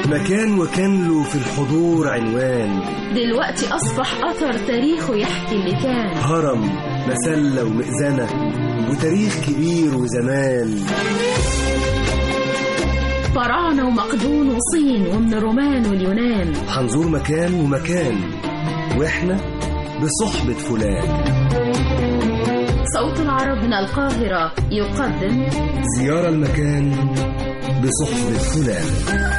مكان وكان له في الحضور عنوان دلوقتي أصبح أثر تاريخه يحكي اللي كان هرم مسلة ومئذنة وتاريخ كبير وزمان فراعنة ومقدون وصين ومن الرومان واليونان هنزور مكان ومكان واحنا بصحبة فلان صوت العرب من القاهرة يقدم زيارة المكان بصحبة فلان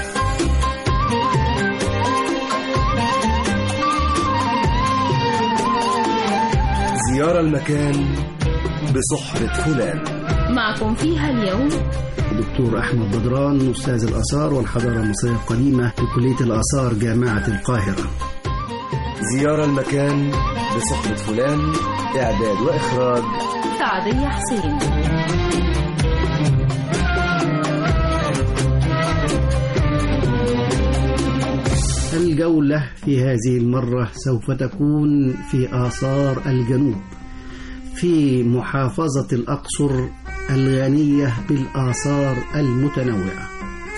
زيارة المكان بصحبة فلان معكم فيها اليوم دكتور أحمد بدران أستاذ الآثار والحضارة المصرية القديمة بكلية الآثار جامعة القاهرة زيارة المكان بصحبة فلان إعداد وإخراج سعدية حسين الجولة في هذه المرة سوف تكون في آثار الجنوب في محافظة الأقصر الغنية بالآثار المتنوعة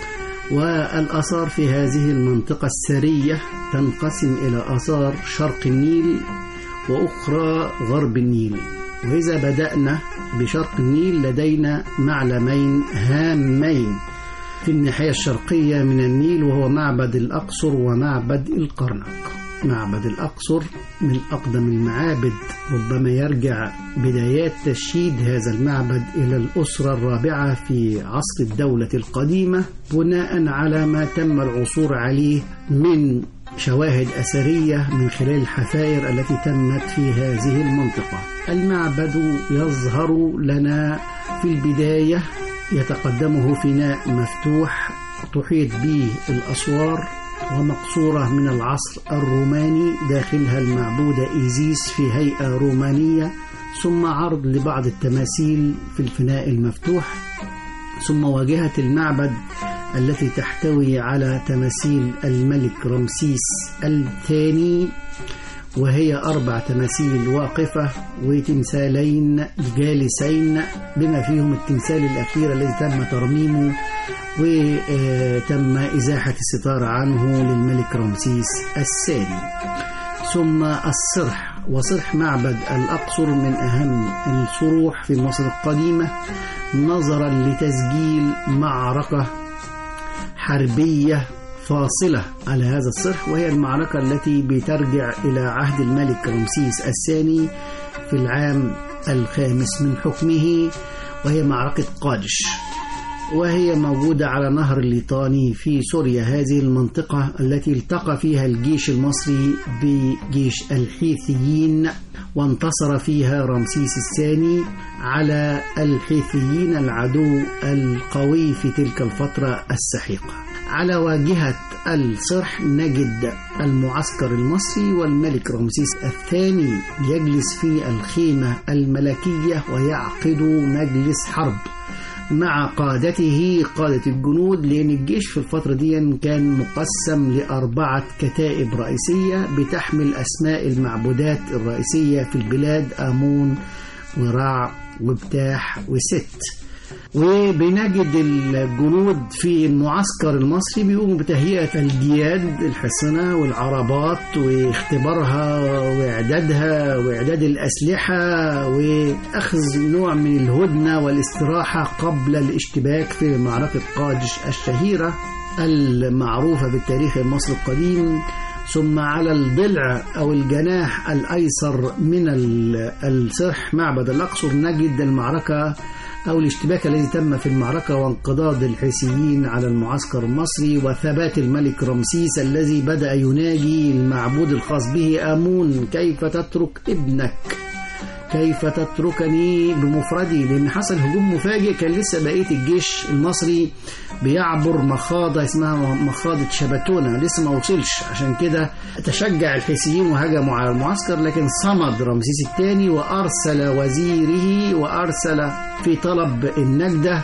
والآثار في هذه المنطقة السرية تنقسم إلى آثار شرق النيل وأخرى غرب النيل وإذا بدأنا بشرق النيل لدينا معلمين هامين في الناحية الشرقية من النيل وهو معبد الأقصر ومعبد القرنق معبد الأقصر من أقدم المعابد ربما يرجع بدايات تشييد هذا المعبد إلى الأسرة الرابعة في عصر الدولة القديمة بناء على ما تم العثور عليه من شواهد أثرية من خلال الحفائر التي تمت في هذه المنطقة المعبد يظهر لنا في البداية يتقدمه فناء مفتوح تحيط به الأسوار ومقصورة من العصر الروماني داخلها المعبودة إيزيس في هيئة رومانية ثم عرض لبعض التماثيل في الفناء المفتوح ثم واجهة المعبد التي تحتوي على تماثيل الملك رمسيس الثاني وهي أربع تماثيل واقفة وتمثالين جالسين بما فيهم التمثال الأخير الذي تم ترميمه وتم إزاحة الستار عنه للملك رمسيس الثاني ثم الصرح وصرح معبد الأقصر من أهم الصروح في مصر القديمة نظرا لتسجيل معركة حربية فاصلة على هذا الصرح وهي المعركة التي بترجع إلى عهد الملك رمسيس الثاني في العام الخامس من حكمه وهي معركة قادش وهي موجودة على نهر الليطاني في سوريا هذه المنطقة التي التقى فيها الجيش المصري بجيش الحيثيين وانتصر فيها رمسيس الثاني على الحيثيين العدو القوي في تلك الفترة السحيقة على واجهة الصرح نجد المعسكر المصري والملك رمسيس الثاني يجلس في الخيمة الملكية ويعقد مجلس حرب مع قادته قادة الجنود لأن الجيش في الفترة دي كان مقسم لأربعة كتائب رئيسية بتحمل أسماء المعبودات الرئيسية في البلاد آمون ورع وبتاح وست وبنجد الجنود في المعسكر المصري بيقوموا بتهيئة الجياد الحصنة والعربات واختبارها وإعدادها وإعداد الأسلحة وأخذ نوع من الهدنة والاستراحة قبل الاشتباك في معركة قادش الشهيرة المعروفة بالتاريخ المصري القديم ثم على الضلع أو الجناح الأيسر من الصرح معبد الأقصر نجد المعركة أو الاشتباك الذي تم في المعركة وانقضاض الحيثيين على المعسكر المصري وثبات الملك رمسيس الذي بدأ يناجي المعبود الخاص به آمون كيف تترك ابنك كيف تتركني بمفردي لأن حصل هجوم مفاجئ كان لسه بقية الجيش المصري بيعبر مخاضة اسمها مخاضة شبتونة لسه ما وصلش عشان كده تشجع الحيثيين وهجموا على المعسكر لكن صمد رمسيس الثاني وأرسل وزيره وأرسل في طلب النجدة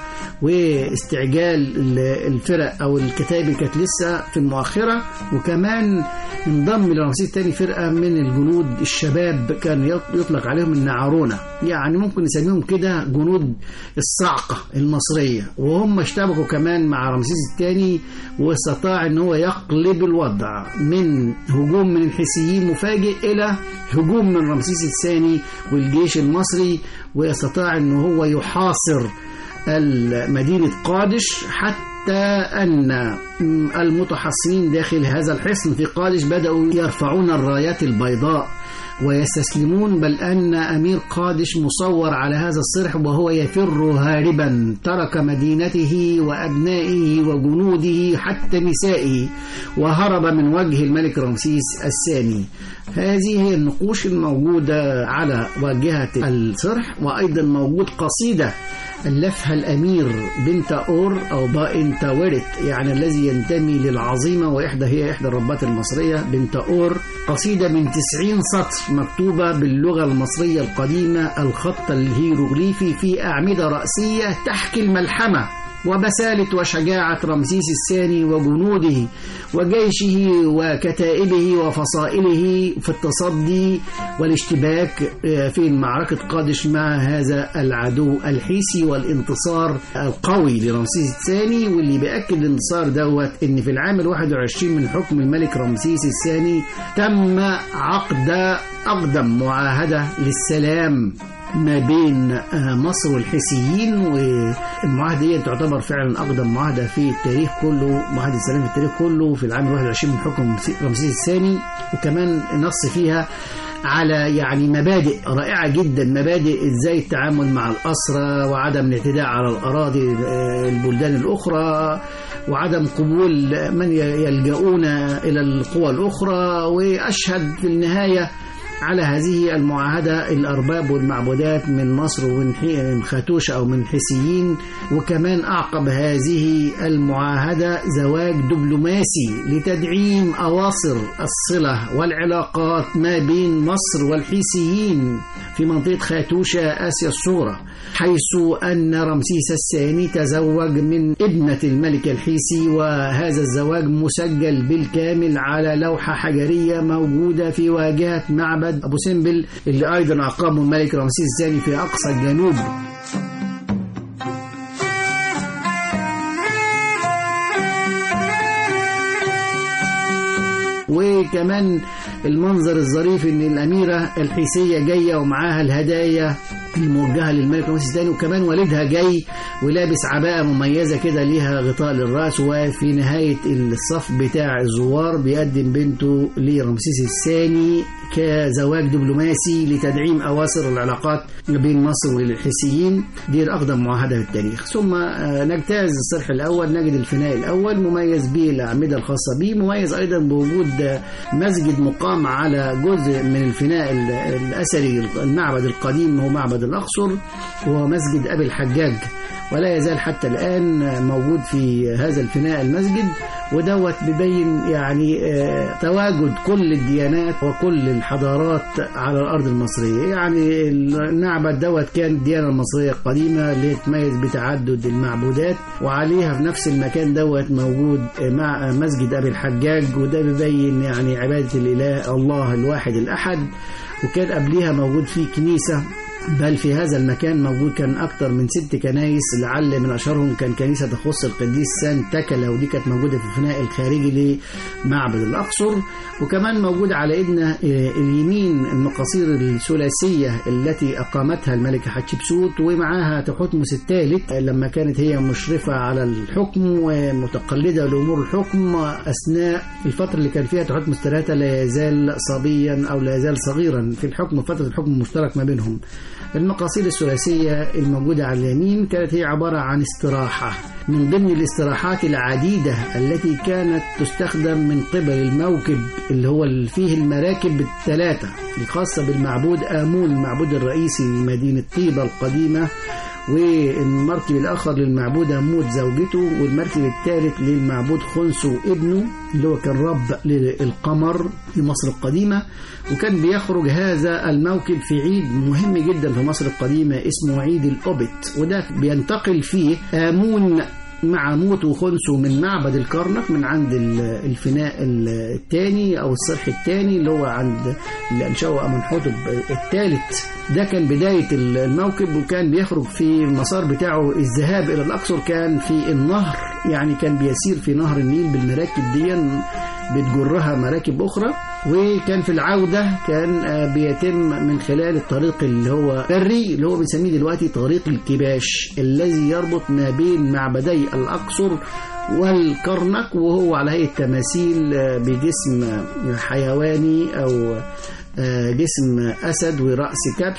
واستعجال الفرق أو الكتائب اللي كانت لسه في المؤخرة وكمان انضم لرمسيس الثاني فرقة من الجنود الشباب كان يطلق عليهم النعم معرونة يعني ممكن نسميهم كده جنود الصعقة المصرية وهم اشتبكوا كمان مع رمسيس الثاني واستطاع ان هو يقلب الوضع من هجوم من الحيثيين مفاجئ الى هجوم من رمسيس الثاني والجيش المصري ويستطاع ان هو يحاصر مدينة قادش حتى أن المتحصنين داخل هذا الحصن في قادش بدأوا يرفعون الرايات البيضاء ويستسلمون بل أن أمير قادش مصور على هذا الصرح وهو يفر هاربا ترك مدينته وأبنائه وجنوده حتى نسائه وهرب من وجه الملك رمسيس الثاني هذه هي النقوش الموجودة على واجهة الصرح وأيضا موجود قصيدة ألفها الأمير بنت أور أو بائن تاورت يعني الذي ينتمي للعظيمة وإحدى هي إحدى الربات المصرية بنت أور قصيدة من تسعين سطر مكتوبة باللغة المصرية القديمة الخط الهيروغليفي في أعمدة رأسية تحكي الملحمة وبسالة وشجاعة رمسيس الثاني وجنوده وجيشه وكتائبه وفصائله في التصدي والاشتباك في معركة قادش مع هذا العدو الحيسي والانتصار القوي لرمسيس الثاني واللي بيأكد الانتصار دوت ان في العام ال 21 من حكم الملك رمسيس الثاني تم عقد أقدم معاهدة للسلام ما بين مصر والحيثيين والمعاهدة دي تعتبر فعلا أقدم معاهدة في التاريخ كله معاهدة السلام في التاريخ كله في العام 21 من حكم رمسيس الثاني وكمان نص فيها على يعني مبادئ رائعة جدا مبادئ ازاي التعامل مع الأسرة وعدم الاعتداء على الأراضي البلدان الأخرى وعدم قبول من يلجؤون إلى القوى الأخرى وأشهد في النهاية على هذه المعاهدة الأرباب والمعبودات من مصر ومن خاتوش أو من حيثيين وكمان أعقب هذه المعاهدة زواج دبلوماسي لتدعيم أواصر الصلة والعلاقات ما بين مصر والحيثيين في منطقة خاتوشة آسيا الصغرى حيث أن رمسيس الثاني تزوج من ابنة الملك الحيسي وهذا الزواج مسجل بالكامل على لوحة حجرية موجودة في واجهة معبد أبو سمبل اللي أيضا أقامه الملك رمسيس الثاني في أقصى الجنوب وكمان المنظر الظريف ان الاميره الحيسيه جايه ومعاها الهدايا الموجهه للملك رمسيس الثاني وكمان والدها جاي ولابس عباءه مميزه كده ليها غطاء للراس وفي نهايه الصف بتاع الزوار بيقدم بنته لرمسيس الثاني كزواج دبلوماسي لتدعيم أواصر العلاقات بين مصر والحيثيين دي أقدم معاهدة في التاريخ ثم نجتاز الصرح الأول نجد الفناء الأول مميز به الأعمدة الخاصة به مميز أيضا بوجود مسجد مقام على جزء من الفناء الأثري المعبد القديم هو معبد الأقصر وهو مسجد أبي الحجاج ولا يزال حتى الآن موجود في هذا الفناء المسجد ودوت بيبين يعني تواجد كل الديانات وكل الحضارات على الأرض المصرية يعني المعبد دوت كان الديانة المصرية القديمة اللي تميز بتعدد المعبودات وعليها في نفس المكان دوت موجود مع مسجد أبي الحجاج وده بيبين يعني عبادة الإله الله الواحد الأحد وكان قبليها موجود فيه كنيسة بل في هذا المكان موجود كان أكثر من ست كنايس لعل من أشهرهم كان كنيسة تخص القديس سان تكلا ودي كانت موجودة في الفناء الخارجي لمعبد الأقصر وكمان موجود على إيدنا اليمين المقاصير الثلاثية التي أقامتها الملكة حتشبسوت ومعاها تحتمس الثالث لما كانت هي مشرفة على الحكم ومتقلدة لأمور الحكم أثناء الفترة اللي كان فيها تحتمس ثلاثة لا يزال صبيا أو لا يزال صغيرا في الحكم فترة الحكم المشترك ما بينهم المقاصير الثلاثية الموجودة على اليمين كانت هي عبارة عن استراحة من ضمن الاستراحات العديدة التي كانت تستخدم من قبل الموكب اللي هو فيه المراكب الثلاثة الخاصة بالمعبود آمون المعبود الرئيسي لمدينة طيبة القديمة والمركب الآخر للمعبود أموت زوجته والمركب الثالث للمعبود خنسو ابنه اللي هو كان رب للقمر في مصر القديمة وكان بيخرج هذا الموكب في عيد مهم جدا في مصر القديمة اسمه عيد الأوبت وده بينتقل فيه آمون مع موت وخنسه من معبد الكرنك من عند ال- الفناء الثاني او الصرح الثاني اللي هو عند اللي انشاه امنحوتب الثالث ده كان بدايه الموكب وكان بيخرج في المسار بتاعه الذهاب الى الاقصر كان في النهر يعني كان بيسير في نهر النيل بالمراكب دي بتجرها مراكب اخرى وكان في العودة كان آه، بيتم من خلال الطريق اللي هو بري اللي هو بنسميه دلوقتي طريق الكباش الذي يربط ما بين معبدي الأقصر والكرنك وهو على هيئة تماثيل آه، بجسم آه، حيواني أو آه، جسم أسد ورأس كبش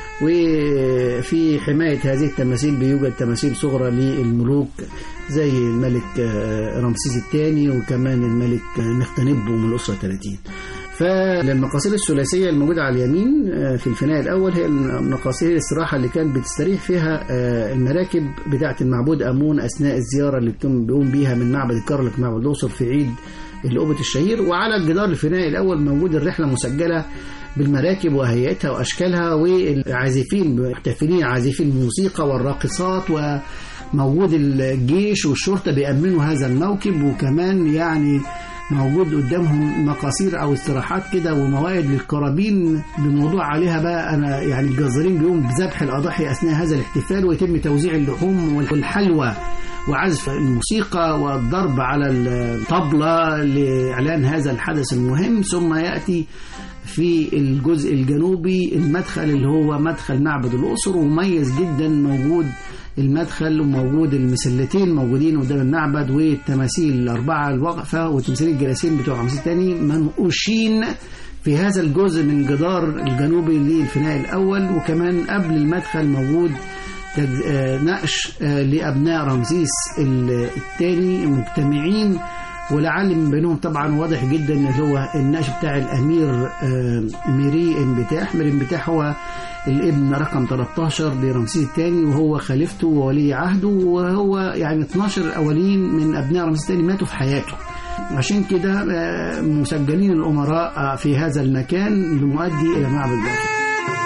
وفي حماية هذه التماثيل بيوجد تماثيل صغرى للملوك زي الملك آه، رمسيس الثاني وكمان الملك آه، نختنبو من الأسرة 30 فالمقاصير الثلاثية الموجودة على اليمين آه، في الفناء الأول هي المقاصير الاستراحة اللي كانت بتستريح فيها آه، المراكب بتاعة المعبود أمون أثناء الزيارة اللي بتقوم بيقوم بيها من معبد الكرنك معبد الأقصر في عيد الأوبة الشهير وعلى الجدار الفنائي الأول موجود الرحلة مسجلة بالمراكب وهيئتها وأشكالها والعازفين محتفلين عازفين الموسيقى والراقصات وموجود الجيش والشرطة بيأمنوا هذا الموكب وكمان يعني موجود قدامهم مقاصير او استراحات كده وموائد للقرابين بموضوع عليها بقى انا يعني الجزارين بيقوموا بذبح الاضاحي اثناء هذا الاحتفال ويتم توزيع اللحوم والحلوى وعزف الموسيقى والضرب على الطبلة لإعلان هذا الحدث المهم ثم يأتي في الجزء الجنوبي المدخل اللي هو مدخل معبد الأقصر ومميز جدا موجود المدخل وموجود المسلتين موجودين قدام المعبد والتماثيل الأربعة الواقفة وتمثيل الجلاسين بتوع رمسيس الثاني منقوشين في هذا الجزء من جدار الجنوبي للفناء الأول وكمان قبل المدخل موجود تج- آه، نقش آه، لأبناء رمسيس ال- الثاني مجتمعين ولعل من بينهم طبعا واضح جدا ان هو النقش بتاع الامير آه، ميري انبتاح ميري انبتاح هو الابن رقم 13 لرمسيس الثاني وهو خليفته وولي عهده وهو يعني 12 اولين من ابناء رمسيس الثاني ماتوا في حياته عشان كده آه، مسجلين الامراء آه، في هذا المكان المؤدي الى معبد الأقصر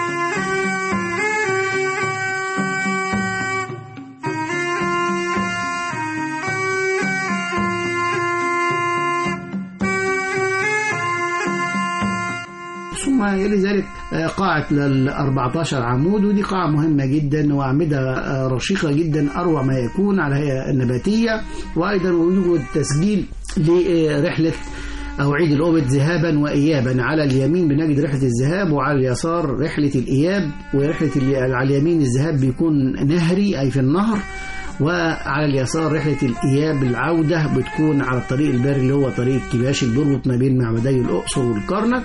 ثم يلي ذلك آه، قاعة ال 14 عمود ودي قاعة مهمة جدا وأعمدة آه، رشيقة جدا أروع ما يكون على هيئة النباتية وأيضا يوجد تسجيل لرحلة أو عيد الأوبت ذهابا وإيابا على اليمين بنجد رحلة الذهاب وعلى اليسار رحلة الإياب ورحلة ال- على اليمين الذهاب بيكون نهري أي في النهر وعلى اليسار رحلة الإياب العودة بتكون على الطريق البري اللي هو طريق كباش اللي بيربط ما بين معبدي الأقصر والكرنك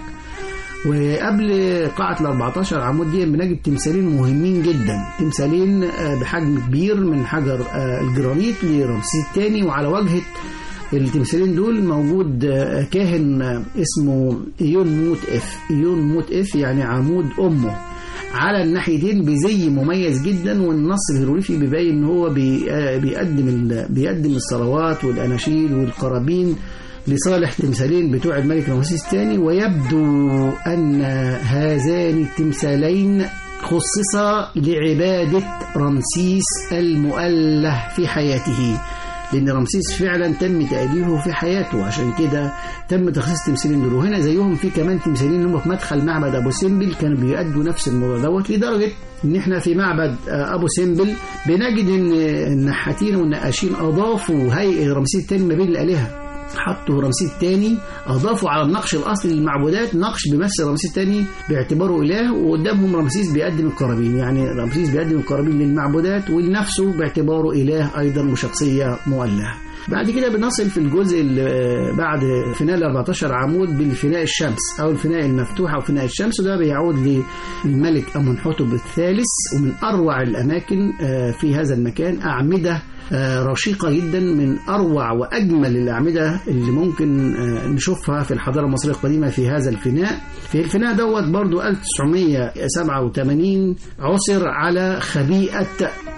وقبل قاعة ال 14 عمود دي بنجد تمثالين مهمين جدا تمثالين آه، بحجم كبير من حجر آه، الجرانيت لرمسيس الثاني وعلى واجهة التمثالين دول موجود آه، كاهن آه، اسمه ايون موت اف ايون موت اف يعني عمود امه على الناحيتين بزي مميز جدا والنص الهيروغليفي بيبين ان هو بي- آه، بيقدم ال- بيقدم الصلوات والاناشيد والقرابين لصالح تمثالين بتوع الملك رمسيس الثاني ويبدو أن هذان التمثالين خصصا لعبادة رمسيس المؤله في حياته لأن رمسيس فعلا تم تأليهه في حياته عشان كده تم تخصيص التمثالين دول وهنا زيهم في كمان تمثالين اللي هم في مدخل معبد أبو سمبل كانوا بيأدوا نفس الموضوع دوت لدرجة إن إحنا في معبد آه، أبو سمبل بنجد إن النحاتين والنقاشين أضافوا هيئة رمسيس الثاني ما بين الآلهة حطوا رمسيس الثاني اضافوا على النقش الاصلي للمعبودات نقش بيمثل رمسيس الثاني باعتباره اله وقدامهم رمسيس بيقدم القرابين يعني رمسيس بيقدم القرابين للمعبودات ولنفسه باعتباره اله ايضا وشخصيه مؤلهه بعد كده بنصل في الجزء اللي بعد فناء ال 14 عمود بالفناء الشمس او الفناء المفتوح او فناء الشمس وده بيعود للملك امنحتب الثالث ومن اروع الاماكن آه، في هذا المكان اعمده آه، رشيقة جدا من أروع وأجمل الأعمدة اللي ممكن آه، نشوفها في الحضارة المصرية القديمة في هذا الفناء في الفناء دوت برضو 1987 عثر على خبيئة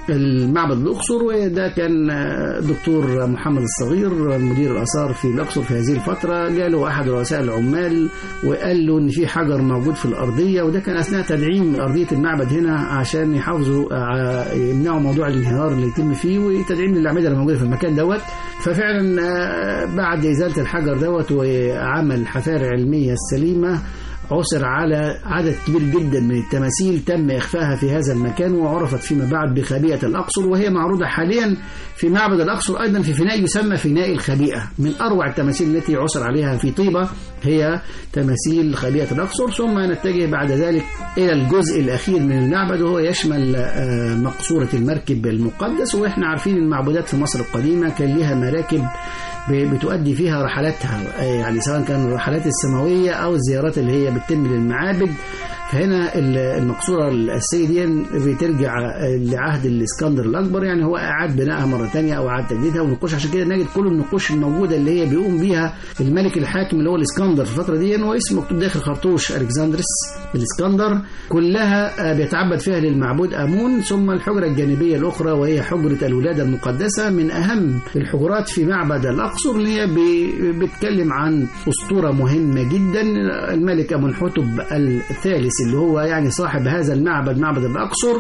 المعبد الأقصر وده كان آه، دكتور محمد الصغير مدير الآثار في الأقصر في هذه الفترة جاله أحد رؤساء العمال وقال له إن في حجر موجود في الأرضية وده كان أثناء تدعيم أرضية المعبد هنا عشان يحافظوا آه، يمنعوا موضوع الانهيار اللي يتم فيه وتدعيم الأعمدة اللي موجودة في المكان دوت ففعلا آه، بعد إزالة الحجر دوت وعمل حفارة علمية السليمة عثر على عدد كبير جدا من التماثيل تم إخفائها في هذا المكان وعرفت فيما بعد بخبيئة الأقصر وهي معروضة حاليا في معبد الأقصر أيضا في فناء يسمى فناء الخبيئة من أروع التماثيل التي عثر عليها في طيبة هي تماثيل خبيئة الأقصر ثم نتجه بعد ذلك إلى الجزء الأخير من المعبد وهو يشمل آه، مقصورة المركب المقدس وإحنا عارفين المعبودات في مصر القديمة كان لها مراكب ب- بتؤدي فيها رحلاتها آه، يعني سواء كان الرحلات السماوية أو الزيارات اللي هي بتتم للمعابد فهنا ال- المقصورة الأساسية دي بترجع آه، لعهد الإسكندر الأكبر يعني هو أعاد بنائها مرة تانية أو أعاد تجديدها والنقوش عشان كده نجد كل النقوش الموجودة اللي هي بيقوم بيها الملك الحاكم اللي هو الإسكندر في الفترة دي هو اسمه مكتوب داخل خرطوش ألكسندرس الإسكندر كلها آه، بيتعبد فيها للمعبود آمون ثم الحجرة الجانبية الأخرى وهي حجرة الولادة المقدسة من أهم الحجرات في معبد الأقصر اللي هي بي- بتتكلم عن أسطورة مهمة جدا الملك أمنحتب الثالث اللي هو يعني صاحب هذا المعبد معبد الأقصر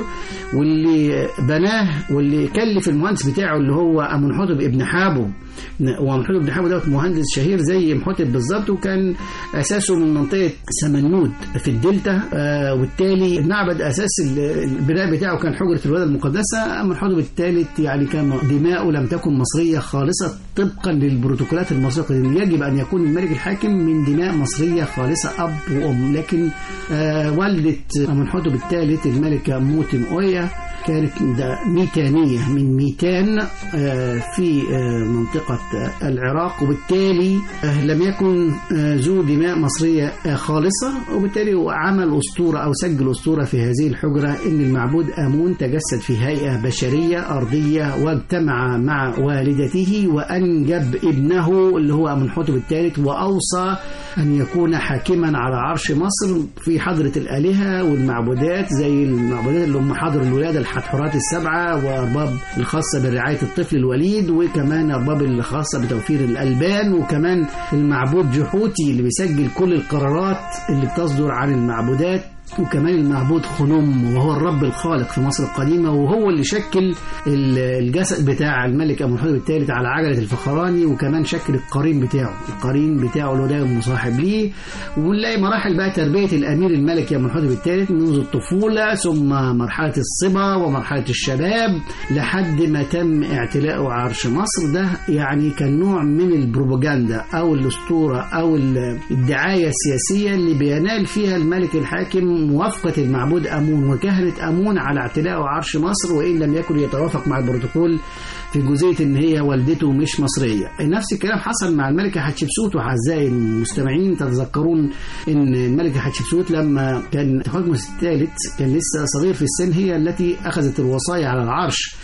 واللي بناه واللي كلف المهندس بتاعه اللي هو أمنحتب ابن حابو ومحمود بن حامد دوت مهندس شهير زي محتب بالظبط وكان اساسه من منطقه سمنود في الدلتا آه وبالتالي المعبد اساس ال- البناء بتاعه كان حجره الولاده المقدسه اما الحجر الثالث يعني كان دماؤه لم تكن مصريه خالصه طبقا للبروتوكولات المصريه القديمة. يجب ان يكون الملك الحاكم من دماء مصريه خالصه اب وام لكن آه والده امنحتب الثالث الملكه موتم اويا كانت ده ميتانية من ميتان آه، في آه، منطقة آه، العراق وبالتالي آه، لم يكن آه، ذو دماء مصرية آه، خالصة وبالتالي هو عمل أسطورة أو سجل أسطورة في هذه الحجرة إن المعبود آمون تجسد في هيئة بشرية أرضية واجتمع مع والدته وأنجب ابنه اللي هو أمنحتب الثالث وأوصى أن يكون حاكما على عرش مصر في حضرة الآلهة والمعبودات زي المعبودات اللي هم حضر الولادة الحتحورات السبعة وأرباب الخاصة برعاية الطفل الوليد وكمان أرباب الخاصة بتوفير الألبان وكمان المعبود جحوتي اللي بيسجل كل القرارات اللي بتصدر عن المعبودات وكمان المعبود خنوم وهو الرب الخالق في مصر القديمة وهو اللي شكل ال- الجسد بتاع الملك أبو الحسن الثالث على عجلة الفخراني وكمان شكل القرين بتاعه القرين بتاعه اللي هو دايما مصاحب ليه ونلاقي مراحل بقى تربية الأمير الملك أبو الحسن الثالث منذ الطفولة ثم مرحلة الصبا ومرحلة الشباب لحد ما تم اعتلاءه عرش مصر ده يعني كان نوع من البروباجندا أو الأسطورة أو ال- الدعاية السياسية اللي بينال فيها الملك الحاكم موافقة المعبود أمون وكهنة أمون على اعتلاء عرش مصر وإن لم يكن يتوافق مع البروتوكول في جزئية إن هي والدته مش مصرية نفس الكلام حصل مع الملكة حتشبسوت وأعزائي المستمعين تتذكرون إن الملكة حتشبسوت لما كان تحتمس الثالث كان لسه صغير في السن هي التي أخذت الوصاية على العرش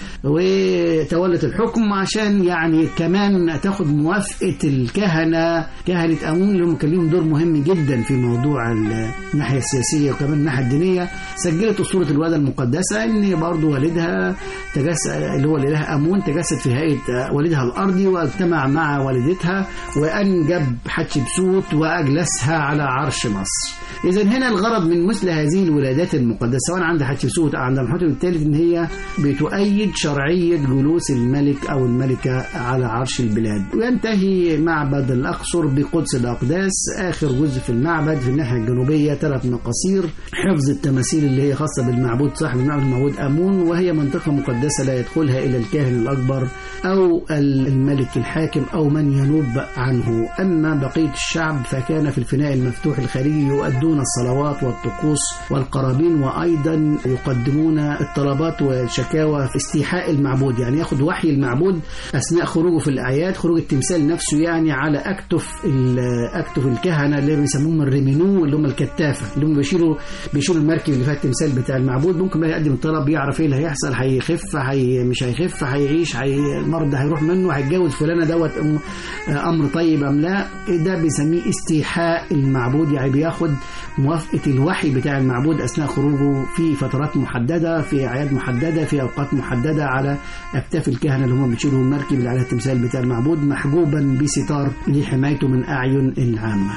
وتولت الحكم عشان يعني كمان تاخد موافقة الكهنة كهنة أمون اللي هم كان لهم دور مهم جدا في موضوع الناحية السياسية وكمان الناحية الدينية سجلت أسطورة الولادة المقدسة إن برضو والدها تجسد اللي هو الإله أمون تجسد في هيئة والدها الأرضي واجتمع مع والدتها وأنجب حتشبسوت وأجلسها على عرش مصر إذا هنا الغرض من مثل هذه الولادات المقدسة سواء عند حتشبسوت أو عند المحتم الثالث إن هي بتؤيد شرعية جلوس الملك أو الملكة على عرش البلاد وينتهي معبد الأقصر بقدس الأقداس آخر جزء في المعبد في الناحية الجنوبية ثلاث مقاصير حفظ التماثيل اللي هي خاصة بالمعبود صاحب المعبد المعبود أمون وهي منطقة مقدسة لا يدخلها إلا الكاهن الأكبر أو الملك الحاكم أو من ينوب عنه أما بقية الشعب فكان في الفناء المفتوح الخارجي يؤدون الصلوات والطقوس والقرابين وأيضا يقدمون الطلبات والشكاوى في استيحاء المعبود يعني ياخد وحي المعبود أثناء خروجه في الأعياد خروج التمثال نفسه يعني على أكتف ال- أكتف الكهنة اللي بيسموهم الريمينو اللي هم الكتافة اللي هم بيشيلوا بيشوف المركب اللي فيها التمثال بتاع المعبود ممكن بقى يقدم الطلب يعرف ايه اللي هيحصل هيخف هي مش هيخف هيعيش هي المرض ده هيروح منه هيتجوز فلانه دوت أم- امر طيب ام لا ده بيسميه استيحاء المعبود يعني بياخد موافقه الوحي بتاع المعبود اثناء خروجه في فترات محدده في اعياد محدده في اوقات محدده على اكتاف الكهنه اللي هم بيشيلوا المركب اللي عليها التمثال بتاع المعبود محجوبا بستار لحمايته من اعين العامه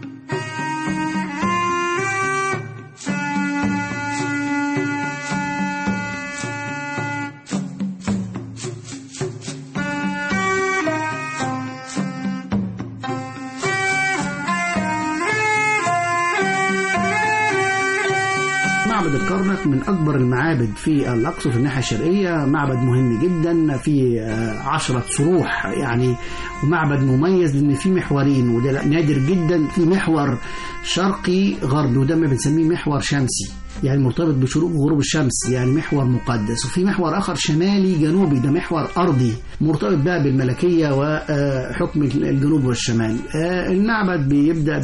معبد الكرنك من أكبر المعابد في الأقصر في الناحية الشرقية معبد مهم جدا في آه، عشرة صروح يعني ومعبد مميز لأن فيه محورين وده نادر جدا في محور شرقي غربي وده ما بنسميه محور شمسي يعني مرتبط بشروق وغروب الشمس يعني محور مقدس وفي محور آخر شمالي جنوبي ده محور أرضي مرتبط بقى بالملكية وحكم الجنوب والشمال آه، المعبد بيبدأ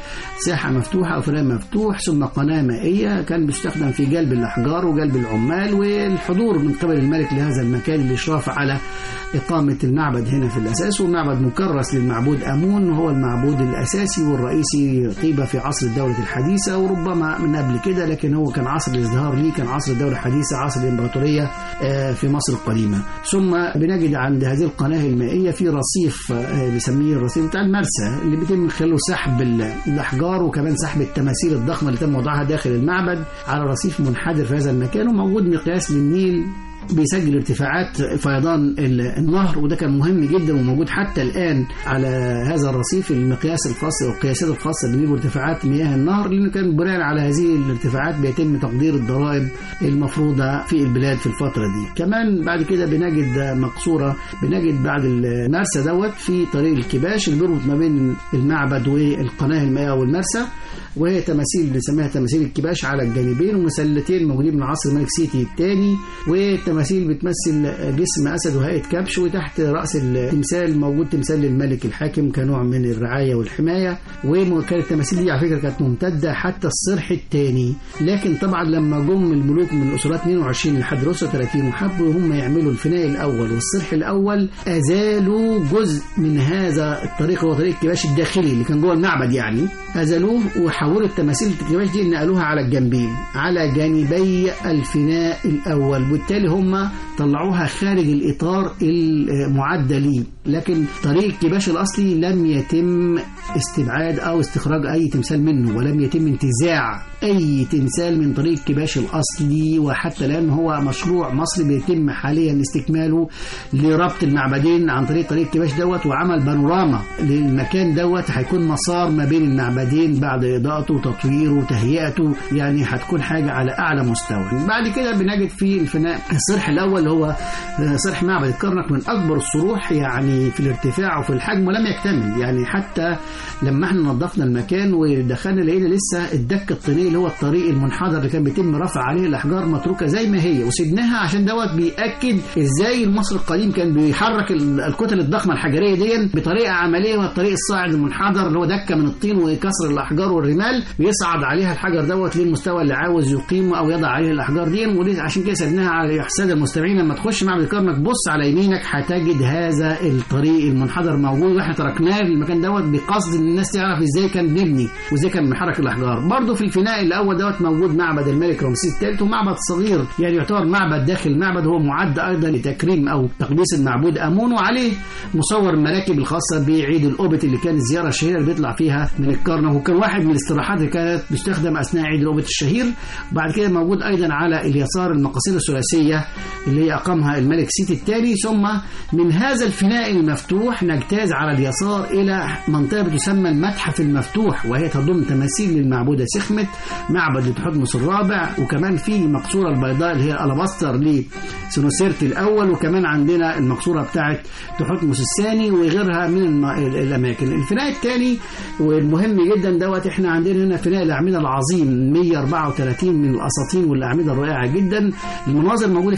بساحة مفتوحة أو فناء مفتوح ثم قناة مائية كان بيستخدم في جلب الأحجار وجلب العمال والحضور من قبل الملك لهذا المكان الإشراف على إقامة المعبد هنا في الأساس والمعبد مكرس للمعبود أمون وهو المعبود الأساسي والرئيسي طيبة في عصر الدولة الحديثة وربما من قبل كده لكن هو كان عصر الازدهار ليه كان عصر الدولة الحديثة عصر الإمبراطورية آه، في مصر القديمة ثم بنجد عند هذه القناة المائية في رصيف آه، بيسميه الرصيف بتاع المرسى اللي بيتم من خلاله سحب ال- الأحجار وكمان سحب التماثيل الضخمة اللي تم وضعها داخل المعبد على رصيف منحدر في هذا المكان وموجود مقياس للنيل بيسجل ارتفاعات فيضان ال- النهر وده كان مهم جدا وموجود حتى الآن على هذا الرصيف المقياس الخاص والقياسات الخاصة بالنيل وارتفاعات مياه النهر لأنه كان بناء على هذه الارتفاعات بيتم تقدير الضرائب المفروضة في البلاد في الفترة دي كمان بعد كده بنجد مقصورة بنجد بعد المرسى دوت في طريق الكباش اللي بيربط ما بين المعبد والقناة المائية والمرسى وهي تماثيل بنسميها تماثيل الكباش على الجانبين ومسلتين موجودين من عصر الملك سيتي الثاني والتماثيل بتمثل جسم اسد وهيئه كبش وتحت راس التمثال موجود تمثال للملك الحاكم كنوع من الرعايه والحمايه وكانت التماثيل دي على فكره كانت ممتده حتى الصرح الثاني لكن طبعا لما جم الملوك من الاسرات 22 لحد الاسره 30 وحبوا هم يعملوا الفناء الاول والصرح الاول ازالوا جزء من هذا الطريق هو طريق الكباش الداخلي اللي كان جوه المعبد يعني ازالوه وحولوا التماثيل الكباش دي نقلوها على الجنبين على جانبي الفناء الاول وبالتالي هم طلعوها خارج الاطار المعد ليه لكن طريق الكباش الاصلي لم يتم استبعاد او استخراج اي تمثال منه ولم يتم انتزاع اي تمثال من طريق الكباش الاصلي وحتى الان هو مشروع مصري بيتم حاليا استكماله لربط المعبدين عن طريق طريق الكباش دوت وعمل بانوراما للمكان دوت هيكون مسار ما بين المعبدين بعد اضاءته وتطويره وتهيئته يعني هتكون حاجه على اعلى مستوى بعد كده بنجد في الفناء الصرح الاول اللي هو صرح معبد الكرنك من اكبر الصروح يعني في الارتفاع وفي الحجم ولم يكتمل يعني حتى لما احنا نظفنا المكان ودخلنا لقينا لسه الدك الطيني اللي هو الطريق المنحدر اللي كان بيتم رفع عليه الاحجار متروكه زي ما هي وسيبناها عشان دوت بياكد ازاي المصري القديم كان بيحرك ال- الكتل الضخمه الحجريه دي بطريقه عمليه والطريق الصاعد المنحدر اللي هو دكه من الطين وكسر الاحجار والرمال بيصعد عليها الحجر دوت للمستوى اللي عاوز يقيمه او يضع عليه الاحجار دي وليه عشان كده سيبناها على الساده المستمعين لما تخش معبد الكرنك بص على يمينك هتجد هذا الطريق المنحدر موجود واحنا تركناه المكان دوت بقصد ان الناس تعرف ازاي كان بنبني وازاي كان بنحرك الاحجار برضه في الفناء الاول دوت موجود معبد الملك رمسيس الثالث ومعبد صغير يعني يعتبر معبد داخل المعبد هو معد ايضا لتكريم او تقديس المعبود امون وعليه مصور المراكب الخاصه بعيد الاوبت اللي كان الزياره الشهيره اللي بيطلع فيها من الكرنك وكان واحد من الاستراحات اللي كانت بتستخدم اثناء عيد الاوبت الشهير وبعد كده موجود ايضا على اليسار المقاصير الثلاثيه اللي هي اقامها الملك سيتي الثاني ثم من هذا الفناء المفتوح نجتاز على اليسار الى منطقه بتسمى المتحف المفتوح وهي تضم تماثيل للمعبوده سخمت معبد لتحتمس الرابع وكمان في المقصوره البيضاء اللي هي الاباستر لسنوسيرتي الاول وكمان عندنا المقصوره بتاعت تحتمس الثاني وغيرها من الم... الاماكن الفناء الثاني والمهم جدا دوت احنا عندنا هنا فناء الاعمده العظيم 134 من الاساطين والاعمده الرائعه جدا المناظر موجوده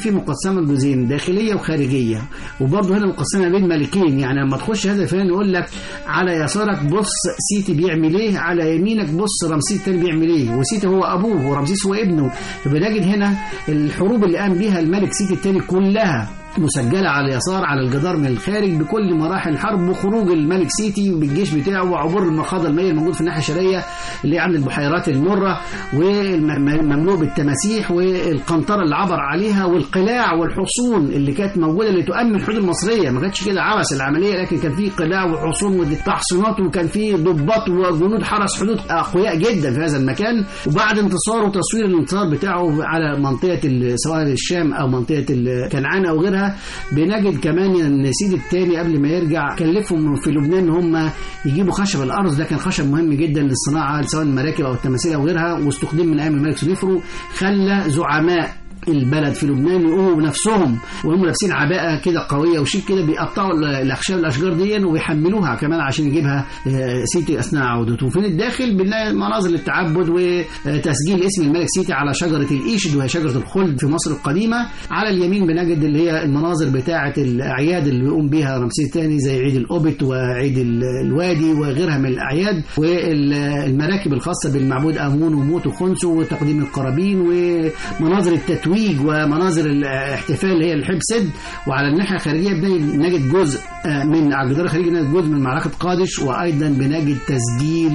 في مقسمه لجزئين داخليه وخارجيه وبرضه هنا مقسمه بين ملكين يعني لما تخش هذا الفنان يقول لك على يسارك بص سيتي بيعمل ايه على يمينك بص رمسيس الثاني بيعمل ايه وسيتي هو ابوه ورمسيس هو ابنه فبنجد هنا الحروب اللي قام بيها الملك سيتي الثاني كلها مسجلة على اليسار على الجدار من الخارج بكل مراحل الحرب وخروج الملك سيتي بالجيش بتاعه وعبور المخاض المائي الموجود في الناحية الشرقية اللي عند البحيرات المرة والمملوء بالتماسيح والقنطرة اللي عبر عليها والقلاع والحصون اللي كانت موجودة اللي تؤمن الحدود المصرية ما كانتش كده عبث العملية لكن كان في قلاع وحصون وتحصينات وكان في ضباط وجنود حرس حدود أقوياء جدا في هذا المكان وبعد انتصاره وتصوير الانتصار بتاعه على منطقة سواء الشام أو منطقة كنعان أو غيرها بنجد كمان ان سيد الثاني قبل ما يرجع كلفهم في لبنان ان هم يجيبوا خشب الارز ده كان خشب مهم جدا للصناعه سواء المراكب او التماثيل او غيرها واستخدم من ايام الملك سنفرو خلى زعماء البلد في لبنان يقوموا بنفسهم وهم لابسين عباءه كده قويه وشيك كده بيقطعوا الاخشاب الاشجار دي ويحملوها كمان عشان يجيبها سيتي اثناء عودته وفي الداخل بنلاقي مناظر للتعبد وتسجيل اسم الملك سيتي على شجره الايشد وهي شجره الخلد في مصر القديمه على اليمين بنجد اللي هي المناظر بتاعه الاعياد اللي بيقوم بيها رمسيس الثاني زي عيد الاوبت وعيد الوادي وغيرها من الاعياد والمراكب الخاصه بالمعبود امون وموت وخنسو وتقديم القرابين ومناظر التتويج التتويج ومناظر الاحتفال اللي هي الحب سد وعلى الناحيه الخارجيه بنجد جزء من على الجدار الخارجي نجد جزء من معركه قادش وايضا بنجد تسجيل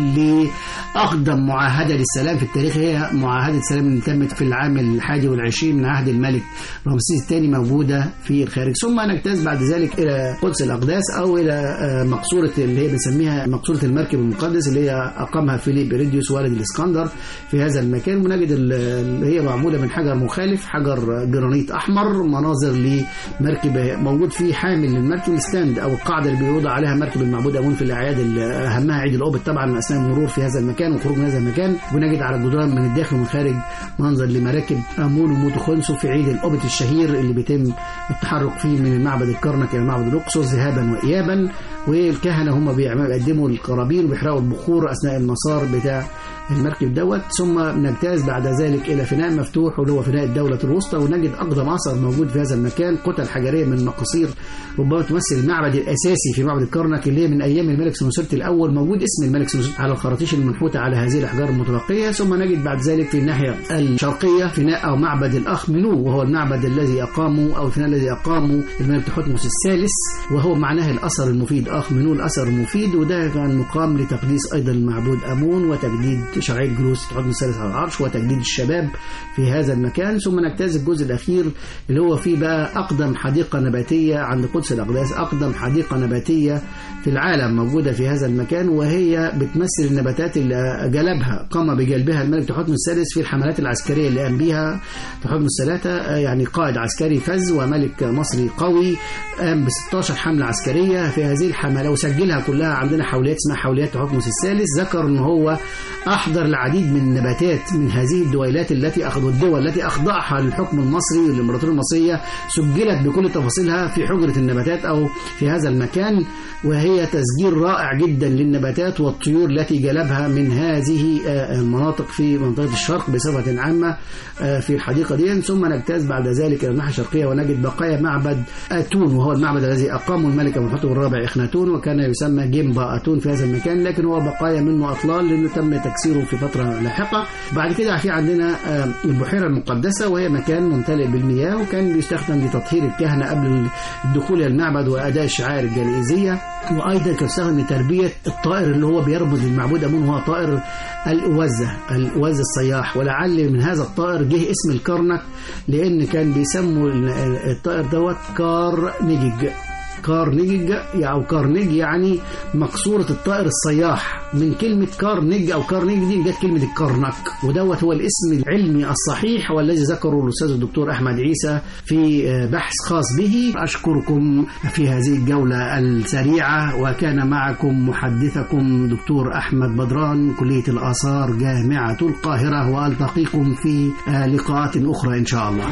لاقدم معاهده للسلام في التاريخ هي معاهده السلام اللي تمت في العام الحادي والعشرين من عهد الملك رمسيس الثاني موجوده في الخارج ثم نجتاز بعد ذلك الى قدس الاقداس او الى مقصوره اللي هي بنسميها مقصوره المركب المقدس اللي هي اقامها فيليب ريديوس والد الاسكندر في هذا المكان ونجد اللي هي معموله من حجر مخالف حجر جرانيت احمر مناظر لمركب موجود فيه حامل للمركب الستاند او القاعده اللي بيوضع عليها مركب المعبود امون في الاعياد اللي اهمها عيد الاوبت طبعا اثناء المرور في هذا المكان وخروج من هذا المكان ونجد على الجدران من الداخل ومن الخارج منظر لمراكب امون وموتوخونسو في عيد الاوبت الشهير اللي بيتم التحرك فيه من معبد الكرنك الى معبد الاقصر ذهابا وايابا والكهنه هم بيقدموا القرابين وبيحرقوا البخور اثناء المسار بتاع المركب دوت ثم نجتاز بعد ذلك الى فناء مفتوح واللي هو فناء الدوله الوسطى ونجد اقدم اثر موجود في هذا المكان قتل حجريه من مقاصير ربما تمثل المعبد الاساسي في معبد الكرنك اللي هي من ايام الملك سنوسرت الاول موجود اسم الملك سنوسرت على الخراطيش المنحوته على هذه الاحجار المتبقيه ثم نجد بعد ذلك في الناحيه الشرقيه فناء او معبد الاخ منو وهو المعبد الذي اقامه او الفناء الذي اقامه الملك تحتمس الثالث وهو معناه الاثر المفيد اخ منو الاثر المفيد وده كان مقام لتقديس ايضا المعبود امون وتجديد شرعيه جلوس تحتمس الثالث على العرش وتجديد الشباب في هذا المكان ثم نجتاز الجزء الاخير اللي هو فيه بقى اقدم حديقه نباتيه عند قدس الاقداس اقدم حديقه نباتيه في العالم موجوده في هذا المكان وهي بتمثل النباتات اللي جلبها قام بجلبها الملك تحتمس الثالث في الحملات العسكريه اللي قام بها تحتمس الثلاثه يعني قائد عسكري فز وملك مصري قوي قام ب 16 حمله عسكريه في هذه الحمله وسجلها كلها عندنا حوليات اسمها حوليات تحتمس الثالث ذكر ان هو احضر العديد من النباتات من هذه الدويلات التي اخذوا الدول التي اخضعها للحكم المصري والامبراطوريه المصريه سجلت بكل تفاصيلها في حجره النباتات او في هذا المكان وهي تسجيل رائع جدا للنباتات والطيور التي جلبها من هذه المناطق في منطقه الشرق بصفه عامه في الحديقه دي ثم نجتاز بعد ذلك الى الناحيه الشرقيه ونجد بقايا معبد اتون وهو المعبد الذي اقامه الملك ابو الرابع اخناتون وكان يسمى جيمبا اتون في هذا المكان لكن هو بقايا منه اطلال لانه تم تكسيره في فتره لاحقه بعد كده في عندنا البحيره المقدسه وهي مكان ممتلئ بالمياه وكان بيستخدم لتطهير الكهنه قبل الدخول الى المعبد واداء الشعائر الجنائزيه وايضا كان يستخدم لتربيه الطائر اللي هو بيرمز للمعبود امون وهو طائر الاوزه الاوزه الصياح ولعل من هذا الطائر جه اسم الكرنك لان كان بيسموا الطائر دوت كارنيجيج كارنيج أو كارنيج يعني مقصورة الطائر الصياح من كلمة كارنيج أو كارنيج دي جت كلمة الكرنك ودوت هو الاسم العلمي الصحيح والذي ذكره الأستاذ الدكتور أحمد عيسى في بحث خاص به أشكركم في هذه الجولة السريعة وكان معكم محدثكم دكتور أحمد بدران كلية الآثار جامعة القاهرة وألتقيكم في لقاءات أخرى إن شاء الله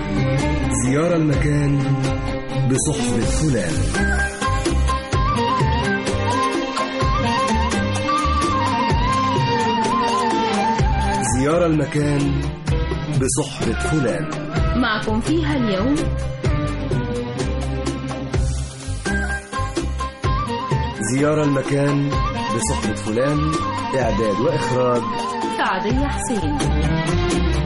زيارة المكان بصحبة فلان زيارة المكان بصحبة فلان معكم فيها اليوم زيارة المكان بصحبة فلان إعداد وإخراج سعدية حسين